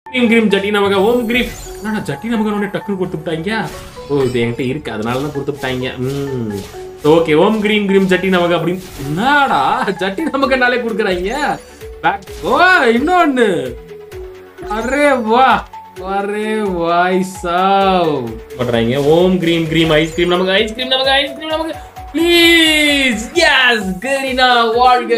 Cream cream ஜட்டி நமக்கு ஓம் cream என்னடா ஜட்டி நமக்கு ஒன்று டக்குன்னு கொடுத்துட்டாங்க ஓ இது என்கிட்ட இருக்கு அதனால தான் கொடுத்துட்டாங்க ம் ஓகே ஓம் கிரீம் கிரீம் ஜட்டி நமக்கு அப்படின்னு என்னடா ஜட்டி நமக்கு நாளே கொடுக்குறாங்க பேக் ஓ இன்னொன்னு அரே வா அரே வாய்ஸாவ் பண்றாங்க ஓம் கிரீம் கிரீம் ஐஸ்கிரீம் நமக்கு ஐஸ்கிரீம் நமக்கு ஐஸ்கிரீம் நமக்கு ப்ளீஸ் எஸ் கரீனா வாழ்க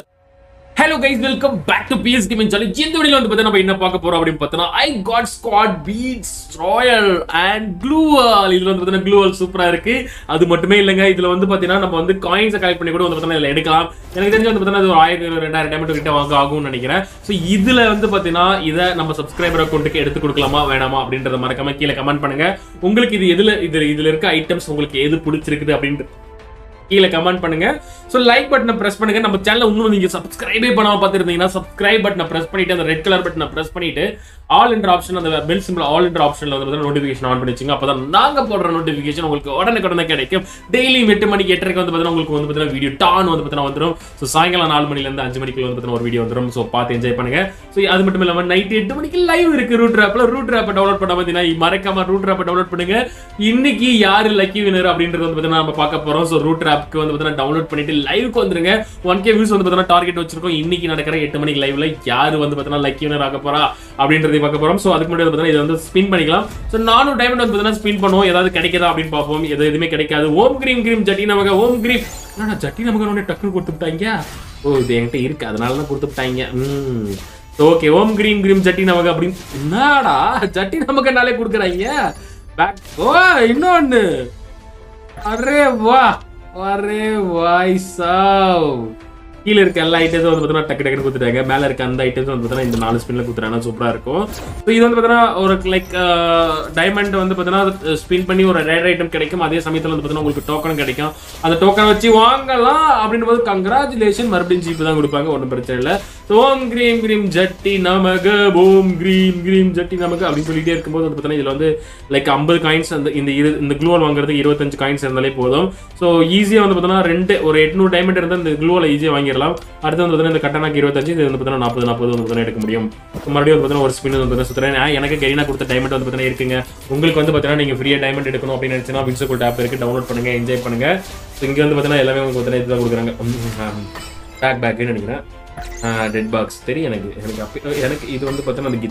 hello guys welcome back to PS gaming சொல்லி இந்த வீடியோல வந்து பார்த்தா நம்ம என்ன பார்க்க போறோம் அப்படின்னு பார்த்தோம்னா I got squad beats royal and க்ளூவால் இதுல வந்து பார்த்தீங்கன்னா க்ளூவால் சூப்பரா இருக்கு அது மட்டுமே இல்லைங்க இதுல வந்து பார்த்தீங்கன்னா நம்ம வந்து காயின்ஸை கலெக்ட் பண்ணி கூட வந்து பார்த்தீங்கன்னா இதுல எடுக்கலாம் எனக்கு தெரிஞ்சு வந்து பார்த்தீங்கன்னா இது ஒரு ஆயிரம் ரெண்டாயிரம் டைமண்ட் கிட்ட வாங்க ஆகும்னு நினைக்கிறேன் ஸோ இதுல வந்து பார்த்தீங்கன்னா இதை நம்ம சப்ஸ்கிரைபர் அக்கௌண்ட்டுக்கு எடுத்து கொடுக்கலாமா வேணாமா அப்படின்றத மறக்காம கீழே கமெண்ட் பண்ணுங்க உங்களுக்கு இது எதுல இது இதுல இருக்க ஐட்டம்ஸ் உங்களுக்கு எது பிடிச்சிருக்குது அப்படின்றது கீழே கமெண்ட் பண்ணுங்க ஸோ லைக் பட்டனை பிரஸ் பண்ணுங்க நம்ம சேனல் இன்னும் நீங்க சப்ஸ்கிரைபே பண்ணாம பார்த்துருந்தீங்கன்னா சப்ஸ்கிரைப் பட்டனை பிரஸ் பண்ணிட்டு அந்த ரெட் கலர் பட்டனை பிரஸ் பண்ணிட்டு ஆல் என்ற ஆப்ஷன் அந்த பெல் சிம்பிள் ஆல் என்ற ஆப்ஷன்ல வந்து நோட்டிஃபிகேஷன் ஆன் பண்ணி வச்சுங்க அப்பதான் நாங்க போடுற நோட்டிஃபிகேஷன் உங்களுக்கு உடனுக்குடனே கிடைக்கும் டெய்லி எட்டு மணிக்கு எட்டரைக்கு வந்து பார்த்தீங்கன்னா உங்களுக்கு வந்து பார்த்தீங்கன்னா வீடியோ டான் வந்து பார்த்தீங்கன்னா வந்துடும் ஸோ சாயங்காலம் நாலு மணில இருந்து அஞ்சு மணிக்குள்ள வந்து பார்த்தீங்கன்னா ஒரு வீடியோ வந்துடும் ஸோ பார்த்து என்ஜாய் பண்ணுங்க ஸோ அது மட்டும் இல்லாமல் நைட் எட்டு மணிக்கு லைவ் இருக்கு ரூட் ஆப்ல ரூட் ஆப்பை டவுன்லோட் பண்ண பார்த்தீங்கன்னா மறக்காம ரூட் ஆப்பை டவுன்லோட் பண்ணுங்க இன்னைக்கு யாரு லக்கி வினர் அப்படின்றது வந்து பார்த்தீங்கன்னா நம்ம பார்க்க போறோம் ஸோ ரூட் ஆப்க்கு வந்து பார்த்தீங்கன்னா டவுன்லோட் பண்ணிட்டு லைவ்க்கு வந்துருங்க ஒன் கே வியூஸ் வந்து பார்த்தீங்கன்னா டார்கெட் வச்சிருக்கோம் இன்னைக்கு நடக்கிற எட்டு மணிக்கு லைவ்ல யாரு வந்து பார்த்தீங்கன்னா லக்கி வினர் ஆக போறா அப்படின்றதை பார்க்க போறோம் ஸோ அதுக்கு முன்னாடி வந்து பார்த்தீங்கன்னா இதை வந்து ஸ்பின் பண்ணிக்கலாம் ஸோ நானும் டைமண்ட் வந்து பார்த்தீங்கன்னா ஸ்பின் பண்ணுவோம் ஏதாவது கிடைக்குதா அப்படின்னு பார்ப்போம் எது எதுவுமே கிடைக்காது ஓம் கிரீம் கிரீம் ஜட்டி நமக்கு ஓம் கிரீம் என்னடா ஜட்டி நமக்கு ஒன்று டக்குன்னு கொடுத்துட்டாங்க ஓ இது என்கிட்ட இருக்கு அதனால தான் கொடுத்துட்டாங்க ம் ஓகே ஓம் கிரீம் கிரீம் ஜட்டி நமக்கு அப்படின்னு என்னடா ஜட்டி நமக்கு நாளே கொடுக்குறாங்க பேக் ஓ இன்னொன்னு அரே வா அரே வாய்ஸாவ் கீழே இருக்க எல்லா ஐட்டம்ஸும் வந்து பார்த்தீங்கன்னா டக்கு டக்குன்னு கொடுத்துட்டாங்க மேலே இருக்க அந்த ஐட்டம்ஸ் வந்து பார்த்தீங்கன்னா இந்த நாலு ஸ்பின்ல கொடுத்துட்டாங்கன்னா சூப்பராக இருக்கும் ஸோ இது வந்து பார்த்தீங்கன்னா ஒரு லைக் டைமண்ட் வந்து பார்த்தீங்கன்னா ஸ்பின் பண்ணி ஒரு ரேர் ஐட்டம் கிடைக்கும் அதே சமயத்தில் வந்து பார்த்தீங்கன்னா உங்களுக்கு டோக்கனும் கிடைக்கும் அந்த டோக்கனை வச்சு வாங்கலாம் அப்படின்ற போது கங்க்ராச்சுலேஷன் மறுபடியும் ஜிபி தான் கொடுப்பாங்க ஒன்றும் பிரச்சனை இல்லை ஸோ ஓம் கிரீம் கிரீம் ஜட்டி நமக்கு ஓம் கிரீம் கிரீம் ஜட்டி நமக்கு அப்படின்னு சொல்லிட்டே இருக்கும்போது வந்து பார்த்தீங்கன்னா இதில் வந்து லைக் ஐம்பது காயின்ஸ் அந்த இந்த இரு இந்த க்ளூவல் வாங்குறதுக்கு இருபத்தஞ்சு காயின்ஸ் இருந்தாலே போதும் ஸோ ஈஸியாக வந்து பார்த்தீங்கன்னா ரெண்டு ஒரு எட்நூறு டைமண்ட் இருந்தால் இந்த க்ளூவலை ஈஸியாக வாங்கிடலாம் அடுத்து வந்து பார்த்தீங்கன்னா இந்த கட்டணாக்கு இருபத்தஞ்சு இது வந்து பார்த்தீங்கன்னா நாற்பது நாற்பது வந்து பார்த்தீங்கன்னா எடுக்க முடியும் மறுபடியும் வந்து பார்த்தீங்கன்னா ஒரு ஸ்பின் வந்து பார்த்தீங்கன்னா சுற்றுறேன் நான் எனக்கு கரீனா கொடுத்த டைமண்ட் வந்து பார்த்தீங்கன்னா இருக்குங்க உங்களுக்கு வந்து பார்த்தீங்கன்னா நீங்கள் ஃப்ரீயாக டைமண்ட் எடுக்கணும் அப்படின்னு நினச்சினா வின்சோல் ஆப் இருக்கு டவுன்லோட் பண்ணுங்க என்ஜாய் பண்ணுங்க ஸோ இங்கே வந்து பார்த்தீங்கன்னா எல்லாமே உங்களுக்கு பார்த்தீங்கன்னா இதுதான் கொடுக்குறாங்க பேக் பேக்குன்னு நினைக்கிறேன் டெட் பாக்ஸ் தெரியும் எனக்கு எனக்கு அப்ப எனக்கு இது வந்து பார்த்தீங்கன்னா அந்த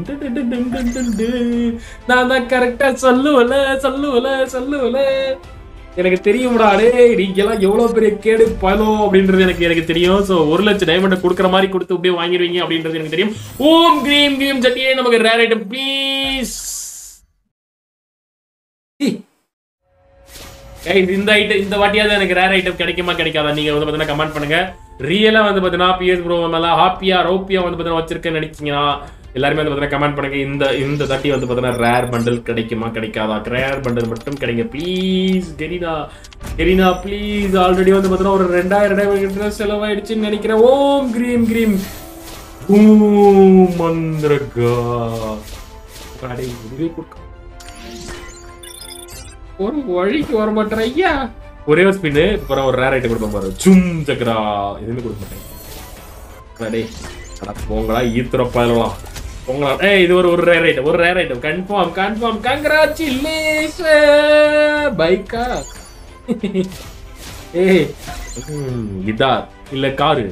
கித்தார் நான் தான் கரெக்டாக சொல்லுவல சொல்லுவல சொல்லுவல எனக்கு தெரியும்டா டேய் நீங்கெல்லாம் எவ்வளவு பெரிய கேடு பலம் அப்படின்றது எனக்கு எனக்கு தெரியும் ஸோ ஒரு லட்சம் டைமண்ட் கொடுக்குற மாதிரி கொடுத்து அப்படியே வாங்கிடுவீங்க அப்படின்றது எனக்கு தெரியும் ஓம் கிரீம் கிரீம் சட்டியே நமக்கு ரேர் ஐட்டம் ப்ளீஸ் இந்த ஐட்டம் இந்த வாட்டியாவது எனக்கு ரேர் ஐட்டம் கிடைக்குமா கிடைக்காதா நீங்க வந்து பார்த்தீங்கன்னா கமெண்ட் பண்ணுங்க ரியலா வந்து பார்த்தீங்கன்னா பிஎஸ் ப்ரோ மேல ஹாப்பியா ரோப்பியா வந்து பார்த்தீங்கன்னா வச்சிருக்கேன்னு நினைச்சீங்கன்னா எல்லாருமே வந்து பார்த்தீங்கன்னா கமெண்ட் பண்ணுங்க இந்த இந்த தட்டி வந்து பார்த்தீங்கன்னா ரேர் பண்டில் கிடைக்குமா கிடைக்காதா ரேர் பண்டில் மட்டும் கிடைங்க please Garena Garena please already வந்து பார்த்தீங்கன்னா ஒரு ரெண்டாயிரம் ரெண்டாயிரம் செலவாயிடுச்சுன்னு நினைக்கிறேன் ஓம் கிரீம் கிரீம் மந்திரகா கடை இதுவே கொடுக்க ஒரு வழிக்கு வர மாட்டேன் ஐயா ஒரே ஒரு ஸ்பின்னு அப்புறம் ஒரு ரேர் ஐட்டம் கொடுப்பேன் பாரு சும் சக்கரா எதுவுமே கொடுக்க மாட்டேன் அடே அட போங்களா ஈத்துறப்பா இதெல்லாம் போங்களா ஏய் இது ஒரு ஒரு ரேர் ஐட்டம் ஒரு rare item confirm confirm congratulation பைக்கா ஏய் கிட்டார் இல்ல காரு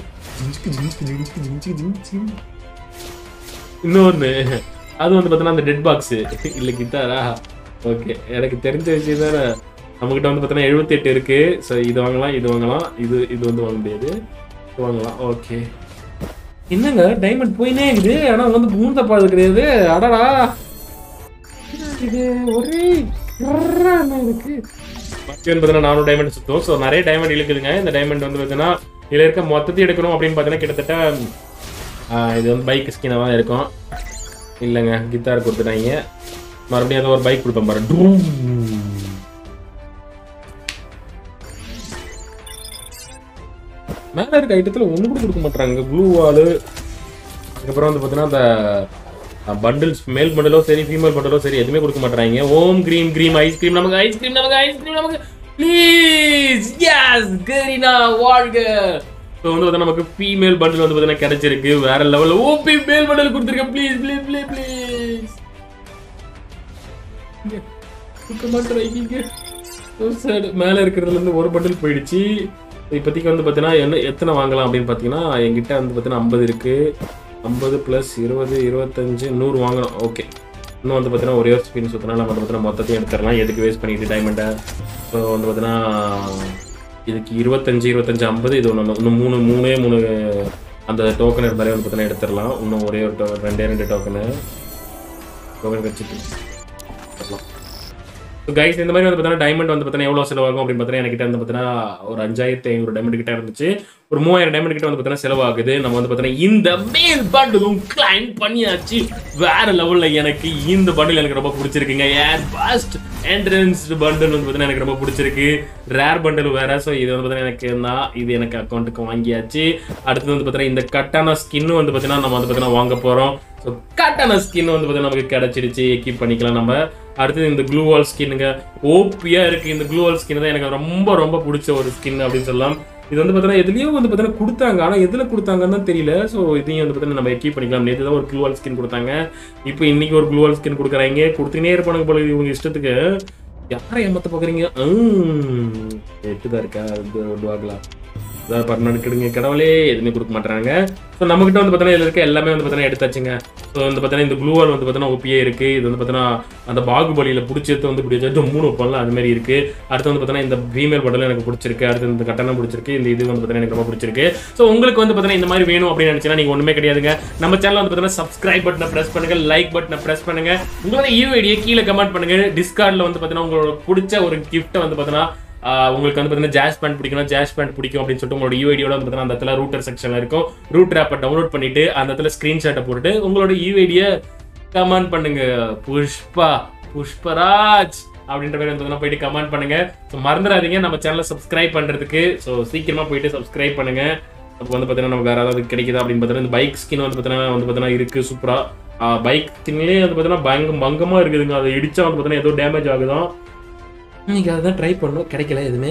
இன்னொன்னு அது வந்து பார்த்தீங்கன்னா அந்த டெட் பாக்ஸ் இல்ல கிட்டாரா ஓகே எனக்கு தெரிஞ்ச விஷயம் தானே நம்மகிட்ட வந்து பார்த்தீங்கன்னா எழுபத்தி எட்டு இருக்கு ஸோ இது வாங்கலாம் இது வாங்கலாம் இது இது வந்து வாங்க முடியாது இது வாங்கலாம் ஓகே என்னங்க டைமண்ட் போயினே இருக்குது ஆனால் வந்து பூந்த பாது கிடையாது அடடா இது ஒரே இருக்கு பார்த்தீங்கன்னா நானூறு டைமண்ட் சுத்தம் ஸோ நிறைய டைமண்ட் இழுக்குதுங்க இந்த டைமண்ட் வந்து பார்த்தீங்கன்னா இதில் இருக்க மொத்தத்தையும் எடுக்கணும் அப்படின்னு பார்த்தீங்கன்னா கிட்டத்தட்ட இது வந்து பைக் ஸ்கினாக தான் இருக்கும் இல்லைங்க கித்தார் கொடுத்துட்டாங்க மறுபடியும் ஏதோ ஒரு பைக் கொடுப்பேன் பாரு டூம் மேல இருக்க ஐட்டத்துல ஒண்ணு கூட கொடுக்க மாட்டாங்க ப்ளூ வாலு அதுக்கப்புறம் வந்து பார்த்தீங்கன்னா அந்த பண்டில்ஸ் மேல் பண்டலோ சரி ஃபீமேல் பண்டலோ சரி எதுவுமே கொடுக்க மாட்டாங்க ஓம் கிரீம் கிரீம் ஐஸ்கிரீம் நமக்கு ஐஸ்கிரீம் நமக்கு ஐஸ்கிரீம் நமக்கு ப்ளீஸ் எஸ் கரீனா வாழ்க ஸோ வந்து பார்த்தா நமக்கு ஃபீமேல் பண்டில் வந்து பார்த்தீங்கன்னா கிடைச்சிருக்கு வேற லெவலில் ஓபி மேல் பண்டில் கொடுத்துருக்கேன் ப்ளீஸ் ப்ளீஸ் ப்ளீஸ் ப்ளீஸ் மாட்டேறாங்க கொடுக்க மாட்டேறாங்க So sad. மேல இருக்கிறதுல இருந்து ஒரு பண்டில் போயிடுச்சு இப்போதைக்கு வந்து பார்த்தீங்கன்னா என்ன எத்தனை வாங்கலாம் அப்படின்னு பார்த்தீங்கன்னா என்கிட்ட வந்து பார்த்தீங்கன்னா ஐம்பது இருக்கு ஐம்பது ப்ளஸ் இருபது இருபத்தஞ்சு நூறு வாங்கணும் ஓகே இன்னும் வந்து பார்த்தீங்கன்னா ஒரே ஒரு ஸ்பின் சுற்றினா நம்ம வந்து பார்த்தீங்கன்னா மொத்தத்தையும் எடுத்துடலாம் எதுக்கு வேஸ்ட் பண்ணிட்டு டைமண்டை ஸோ வந்து பார்த்தீங்கன்னா இதுக்கு இருபத்தஞ்சு இருபத்தஞ்சு ஐம்பது இது ஒன்று இன்னும் மூணு மூணே மூணு அந்த டோக்கன் இருந்தாலே வந்து பார்த்தீங்கன்னா எடுத்துடலாம் இன்னும் ஒரே ஒரு டோ ரெண்டே ரெண்டு டோக்கனு டோக்கன் வச்சுட்டு எடுத்துடலாம் ஸோ கைஸ் இந்த மாதிரி வந்து பார்த்தீங்கன்னா டைமண்ட் வந்து பார்த்தீங்கன்னா எவ்வளோ செலவாகும் அப்படின்னு பார்த்தீங்கன்னா என்கிட்ட வந்து பார்த்தீங்கன்னா ஒரு அஞ்சாயிரத்தி ஐநூறு டைமண்ட் கிட்ட இருந்துச்சு ஒரு மூவாயிரம் டைமண்ட் கிட்ட வந்து பார்த்தீங்கன்னா செலவாகுது நம்ம வந்து பார்த்தீங்கன்னா இந்த மேல் பண்டிலும் கிளைம் பண்ணியாச்சு வேற லெவலில் எனக்கு இந்த பண்டில் எனக்கு ரொம்ப பிடிச்சிருக்குங்க ஏர் பாஸ்ட் என்ட்ரன்ஸ் பண்டில் வந்து பார்த்தீங்கன்னா எனக்கு ரொம்ப பிடிச்சிருக்கு ரேர் பண்டில் வேற ஸோ இது வந்து பார்த்தீங்கன்னா எனக்கு தான் இது எனக்கு அக்கௌண்ட்டுக்கு வாங்கியாச்சு அடுத்து வந்து பார்த்தீங்கன்னா இந்த கட்டான ஸ்கின்னு வந்து பார்த்தீங்கன்னா நம்ம வந்து பார்த்தீங்கன்னா வாங்க போகிறோம் ஸோ கட்டான ஸ்கின் வந்து பார்த்தீங்கன்னா நமக்கு கிடைச்சிருச்சு எக்யூப் பண்ணிக்கலாம் நம்ம அடுத்தது இந்த க்ளூ வால் ஸ்கின்னுங்க ஓப்பியா இருக்கு இந்த க்ளூ வால் ஸ்கின் தான் எனக்கு ரொம்ப ரொம்ப பிடிச்ச ஒரு ஸ்கின் அப்படின்னு சொல்லலாம் இது வந்து பார்த்தீங்கன்னா எதுலயும் வந்து பார்த்தீங்கன்னா கொடுத்தாங்க ஆனால் எதுல கொடுத்தாங்கன்னு தான் தெரியல ஸோ இதையும் வந்து பார்த்தீங்கன்னா நம்ம எக்யூப் பண்ணிக்கலாம் நேற்று தான் ஒரு க்ளூ வால் ஸ்கின் கொடுத்தாங்க இப்போ இன்னைக்கு ஒரு க்ளூ வால் ஸ்கின் கொடுக்குறாங்க கொடுத்துனே இருப்பானுங்க போல இவங்க இஷ்டத்துக்கு யாரை ஏமாத்த பார்க்குறீங்க எட்டு தான் இருக்கா இது வாங்கலாம் அதாவது பர்மனன்ட் கெடுங்க கடவுளே எதுவுமே கொடுக்க மாட்டாங்க ஸோ நம்மகிட்ட வந்து பார்த்தீங்கன்னா இதில் இருக்க எல்லாமே வந்து பார்த்தீங்கன்னா எடுத்தாச்சுங்க ஸோ வந்து பார்த்தீங்கன்னா இந்த க்ளூவால் வந்து பார்த்தீங்கன்னா ஒப்பியே இருக்குது இது வந்து பார்த்தீங்கன்னா அந்த பாகுபலியில் பிடிச்சது வந்து இப்படி வச்சு மூணு வைப்போம்ல அது மாதிரி இருக்குது அடுத்து வந்து பார்த்தீங்கன்னா இந்த ஃபீமேல் படலும் எனக்கு பிடிச்சிருக்கு அடுத்து இந்த கட்டணம் பிடிச்சிருக்கு இந்த இது வந்து பார்த்தீங்கன்னா எனக்கு ரொம்ப பிடிச்சிருக்கு ஸோ உங்களுக்கு வந்து பார்த்தீங்கன்னா இந்த மாதிரி வேணும் அப்படின்னு நினச்சினா நீங்கள் ஒன்றுமே கிடையாதுங்க நம்ம சேனல் வந்து பார்த்தீங்கன்னா சப்ஸ்கிரைப் பட்டனை ப்ரெஸ் பண்ணுங்க லைக் பட்டனை ப்ரெஸ் பண்ணுங்க உங்களோட ஈவ் கீழே கமெண்ட் பண்ணுங்க டிஸ்கார்டில் வந்து பார்த்தீங்கன்னா உங்களோட பிடிச்ச ஒரு கிஃப்ட்டை வந்து பார்த்தீங்கன்னா ஆஹ் உங்களுக்கு வந்து பார்த்தீங்கன்னா ஜாஸ் பேண்ட் பிடிக்கணும் ஜாஸ் பேண்ட் பிடிக்கும் அப்படின்னு சொல்லிட்டு உங்களோட யூஐடியோட வந்து பார்த்தீங்கன்னா அந்த இடத்துல ரூட்டர் செக்ஷனில் இருக்கும் ரூட்டர் ஆப்பை டவுன்லோட் பண்ணிட்டு அந்த இடத்துல ஸ்க்ரீன்ஷாட்டை போட்டுட்டு உங்களோட யூஐடியை கமெண்ட் பண்ணுங்க புஷ்பா புஷ்பராஜ் அப்படின்ற மாதிரி வந்து பார்த்தீங்கன்னா போயிட்டு கமெண்ட் பண்ணுங்க ஸோ மறந்துடாதீங்க நம்ம சேனலை சப்ஸ்கிரைப் பண்ணுறதுக்கு ஸோ சீக்கிரமா போயிட்டு சப்ஸ்கிரைப் பண்ணுங்க அப்போ வந்து பார்த்தீங்கன்னா நமக்கு வேற ஏதாவது கிடைக்குதா அப்படின்னு பார்த்தீங்கன்னா இந்த பைக் ஸ்கின் வந்து பார்த்தீங்கன்னா வந்து பார்த்தீங்கன்னா இருக்கு சூப்பரா பைக் ஸ்கின்லேயே வந்து பார்த்தீங்கன்னா பயங்க பங்கமாக இருக்குதுங்க அதை இடிச்சா வந்து பார்த்தீங்கன்னா ஏதோ டேமேஜ் ஆகுதான் இன்னைக்கு அதுதான் ட்ரை பண்ணோம் கிடைக்கல எதுவுமே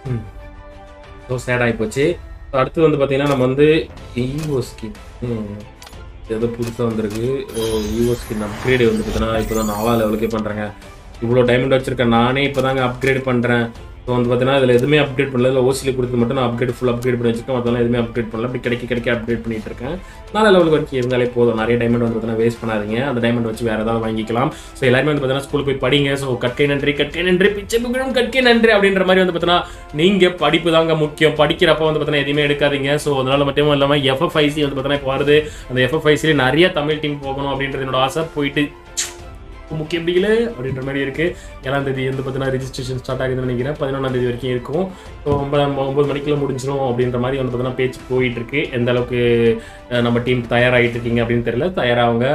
ஸோ சேட் ஆகி போச்சு So, அடுத்து வந்து பார்த்தீங்கன்னா நம்ம வந்து ஈவோ ஸ்கின் ஏதோ புதுசாக வந்திருக்கு ஓ ஈவோ ஸ்கின் அப்கிரேடு வந்து பார்த்தீங்கன்னா இப்போ தான் நாலா லெவலுக்கே பண்ணுறேங்க இவ்வளோ டைமண்ட் வச்சிருக்கேன் நானே இப்போ தாங்க அப்கிரேட் பண்ணுறேன் ஸோ வந்து பார்த்தீங்கன்னா இதில் எதுவுமே அப்டேட் பண்ணல இல்லை ஓசியில் கொடுத்து மட்டும் நான் அப்கிரேட் ஃபுல் அப்கிரேட் பண்ணி வச்சிருக்கேன் அதெல்லாம் எதுவுமே அப்கிரேட் பண்ணல அப்படி கிடைக்க கிடைக்க அப்கிரேட் பண்ணிட்டு இருக்கேன் நாலு லெவலுக்கு வரைக்கும் இருந்தாலே போதும் நிறைய டைமண்ட் வந்து பார்த்தீங்கன்னா வேஸ்ட் பண்ணாதீங்க அந்த டைமண்ட் வச்சு வேறு ஏதாவது வாங்கிக்கலாம் ஸோ எல்லாருமே வந்து பார்த்தீங்கன்னா ஸ்கூலுக்கு போய் படிங்க ஸோ கற்கை நன்றி கற்கை நன்றி பிச்சை புகழும் கற்கை நன்றி அப்படின்ற மாதிரி வந்து பார்த்தீங்கன்னா நீங்கள் படிப்பு தாங்க முக்கியம் படிக்கிறப்ப வந்து பார்த்தீங்கன்னா எதுவுமே எடுக்காதீங்க ஸோ அதனால மட்டும் இல்லாமல் எஃப்எஃப்ஐசி வந்து பார்த்தீங்கன்னா இப்போ வருது அந்த எஃப்எஃப்ஐசியில் நிறைய தமிழ் டீம் போகணும் அப்படின்றது என்னோட ஆசை போயிட்டு முக்கிய முடியல அப்படின்ற மாதிரி இருக்கு ஏழாம் தேதி வந்து பார்த்தீங்கன்னா ரெஜிஸ்ட்ரேஷன் ஸ்டார்ட் ஆகுதுன்னு நினைக்கிறேன் பதினொன்றாம் தேதி வரைக்கும் இருக்கும் ஸோ ஒன்பதாம் ஒன்பது மணிக்குள்ள முடிஞ்சிடும் அப்படின்ற மாதிரி வந்து பார்த்தீங்கன்னா பேச்சு போயிட்டு இருக்கு எந்த அளவுக்கு அஹ், நம்ம டீம் தயாராகிட்டு இருக்கீங்க அப்படின்னு தெரியல தயாராகுங்க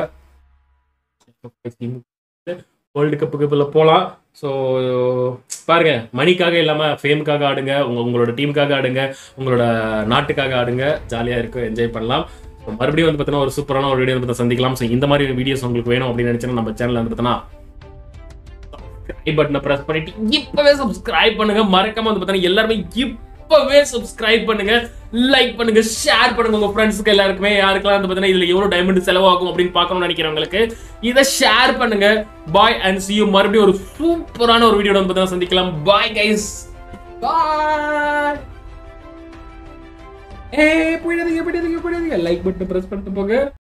வேர்ல்டு கப்புக்கு போகலாம் ஸோ பாருங்க மணிக்காக இல்லாமல் ஃபேமுக்காக ஆடுங்க உங்க உங்களோட டீமுக்காக ஆடுங்க உங்களோட நாட்டுக்காக ஆடுங்க ஜாலியாக இருக்கும் என்ஜாய் பண்ணலாம் So, மறுபடியும் வந்து பார்த்தீங்கன்னா ஒரு சூப்பரான ஒரு வீடியோ வந்து சந்திக்கலாம் ஸோ இந்த மாதிரி வீடியோஸ் உங்களுக்கு வேணும் அப்படின்னு நினைச்சா நம்ம சேனல் வந்து பார்த்தீங்கன்னா சப்ஸ்கிரைப் பட்டனை பிரஸ் பண்ணிட்டு இப்பவே சப்ஸ்கிரைப் பண்ணுங்க மறக்காம வந்து பார்த்தீங்கன்னா எல்லாருமே இப்பவே சப்ஸ்கிரைப் பண்ணுங்க லைக் பண்ணுங்க ஷேர் பண்ணுங்க உங்க ஃப்ரெண்ட்ஸ்க்கு எல்லாருக்குமே யாருக்கெல்லாம் வந்து பார்த்தீங்கன்னா இதுல எவ்வளவு டைமண்ட் செலவாகும் அப்படின்னு பார்க்கணும்னு நினைக்கிறவங்களுக்கு இதை ஷேர் பண்ணுங்க பாய் அண்ட் see you மறுபடியும் ஒரு சூப்பரான ஒரு வீடியோ வந்து பார்த்தீங்கன்னா சந்திக்கலாம் பாய் கைஸ் பாய் ஏய் போயிடாதீங்க போயிடாதீங்க போயிடாதீங்க லைக் பட்டன் பிரஸ் பண்ணிட்டு போங்க